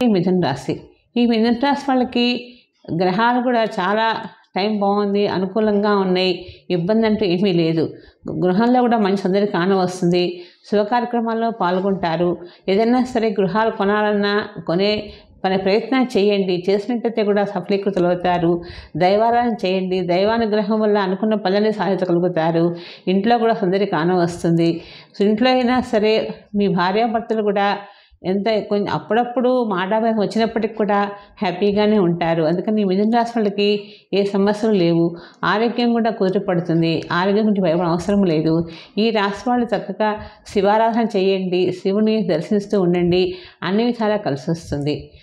ఈ మిథున రాశి ఈ మిథున రాశి వాళ్ళకి గ్రహాలు కూడా చాలా టైం బాగుంది అనుకూలంగా ఉన్నాయి ఇబ్బంది అంటూ ఏమీ లేదు గృహంలో కూడా మంచి సందడి కాన వస్తుంది శుభ కార్యక్రమాల్లో పాల్గొంటారు ఏదైనా సరే గృహాలు కొనాలన్నా కొనే మన ప్రయత్నం చేయండి చేసినట్టయితే కూడా సఫలీకృతులు అవుతారు దైవారాధన చేయండి దైవానుగ్రహం వల్ల అనుకున్న పనులని సాధించగలుగుతారు ఇంట్లో కూడా సందడి కాన వస్తుంది సో ఇంట్లో అయినా సరే మీ భార్యాభర్తలు కూడా ఎంత కొంచెం అప్పుడప్పుడు మాటాభేదం వచ్చినప్పటికి కూడా హ్యాపీగానే ఉంటారు అందుకని ఈ మిథున రాశి వాళ్ళకి ఏ సమస్యలు లేవు ఆరోగ్యం కూడా కుదుటపడుతుంది ఆరోగ్యం గురించి భయపడ అవసరం లేదు ఈ రాశి వాళ్ళు చక్కగా శివారాధన చేయండి శివుని దర్శిస్తూ ఉండండి అన్ని విధాలా కలిసి వస్తుంది